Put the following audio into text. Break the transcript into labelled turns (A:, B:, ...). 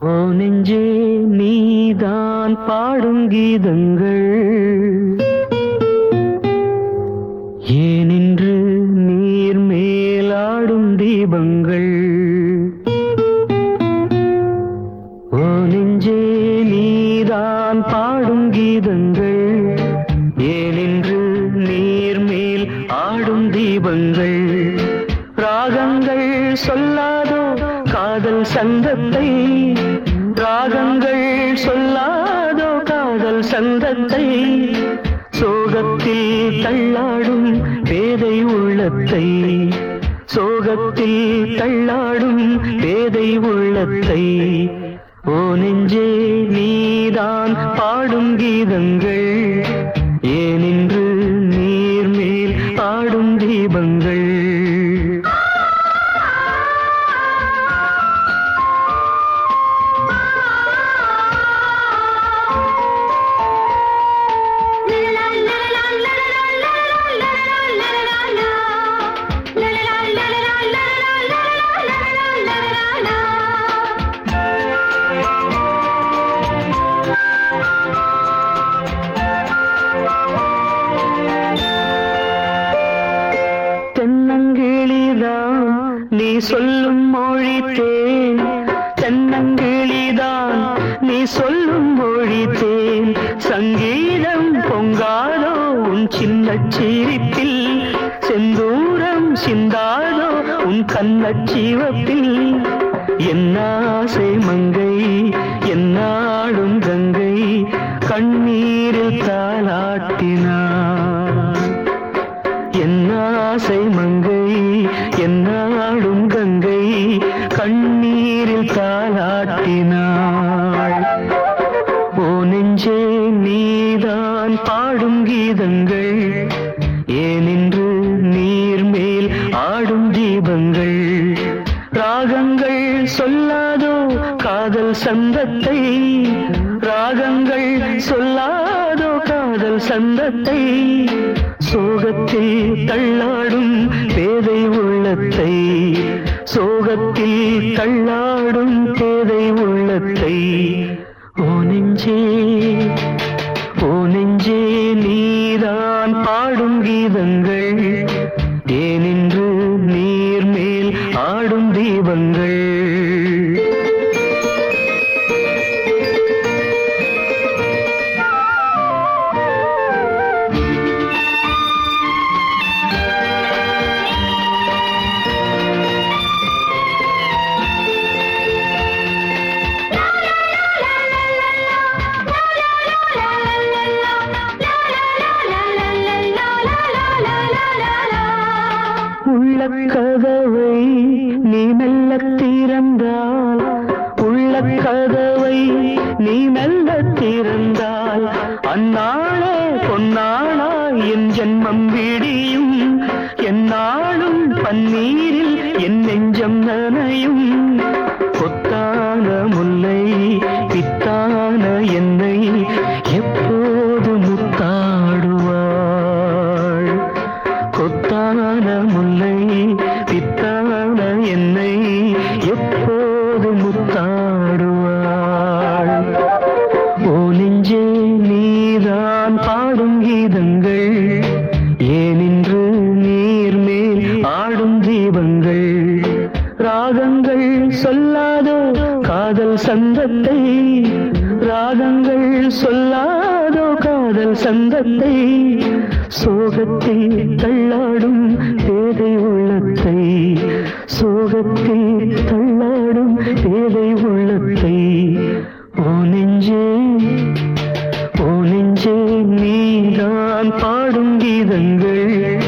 A: ஓ நெஞ்சே நீதான் பாடும் கீதங்கள் ஏனின்று நீர் மேலாடும் தீபங்கள் ஓ நெஞ்சே நீதான் பாடும் கீதங்கள் ஏனின்று நீர் மேல் ஆடும் தீபங்கள் ராகங்கள் சொல்லாதோ காதல் சந்தத்தை ராகங்கள் சொல்லாதோ காதல் சந்தத்தை சோகத்தில் தள்ளாடும் பேதை உள்ளத்தை சோகத்தில் தள்ளாடும் பேதை உள்ளத்தை ஓ நெஞ்சே நீதான் பாடும் கீதங்கள் ஏனின்று நீர் மேல் ஆடும் தீபங்கள் தென்னங்கிளிதான் நீ சொல்லும் மொழி தேன் தென்னங்கிளிதான் நீ சொல்லும் மொழி தேன் சங்கீதம் பொங்காதோ உன் சின்ன சிரிப்பில் செந்தூரம் சிந்தாதோ உன் கண்ணச் சிவப்பில் என்னாசை மங்கை என்னாடும் கங்கை கண்ணீரில் தாளாட்டினார் என்னாசை மங்கை என்னாடும் கங்கை கண்ணீரில் தாளாட்டினாள் ஓ நெஞ்சே நீதான் பாடும் கீதங்கள் ஏனின்று நீர் மேல் ஆடும் தீபங்கள் ராகங்கள் சொல்லாதோ காதல் சந்தத்தை ராகங்கள் சொல்லாதோ காதல் சந்தத்தை சோகத்தில் தள்ளாடும் பேதை உள்ளத்தை சோகத்தில் தள்ளாடும் பேதை உள்ளத்தை ஓ நெஞ்சே ஓ நெஞ்சே நீதான் பாடும் கீதங்கள் ஏனின்று நீர் மேல் ஆடும் தீபங்கள் உள்ள கதவை நீ மெல்ல திறந்தால் உள்ள கதவை நீ மெல்ல திறந்தால் அந்நாளே பொன்னாளா என் ஜென்மம் விடியும் என்னாலும் பன்னீரில் என் நெஞ்சம் நனையும் கொத்தான முல்லை பித்தான என்னை எப்போது முத்தாடுவாள் கொத்தான முல்லை பித்தான என்னை எப்போது முத்தாடுவாள் ஓ நெஞ்சே நீதான் பாடும் கீதங்கள் ஏனின்று நீர் மேல் ஆடும் தீபங்கள் ராகங்கள் சொல்லாதோ காதல் சந்தத்தை ராகங்கள் சொல்லாதோ காதல் சந்தத்தை சோகத்தில் தள்ளாடும் பேதை உள்ளத்தை சோகத்தில் தள்ளாடும் பேதை உள்ளத்தை ஓ நெஞ்சே ஓ நெஞ்சே நீதான் பாடும் கீதங்கள்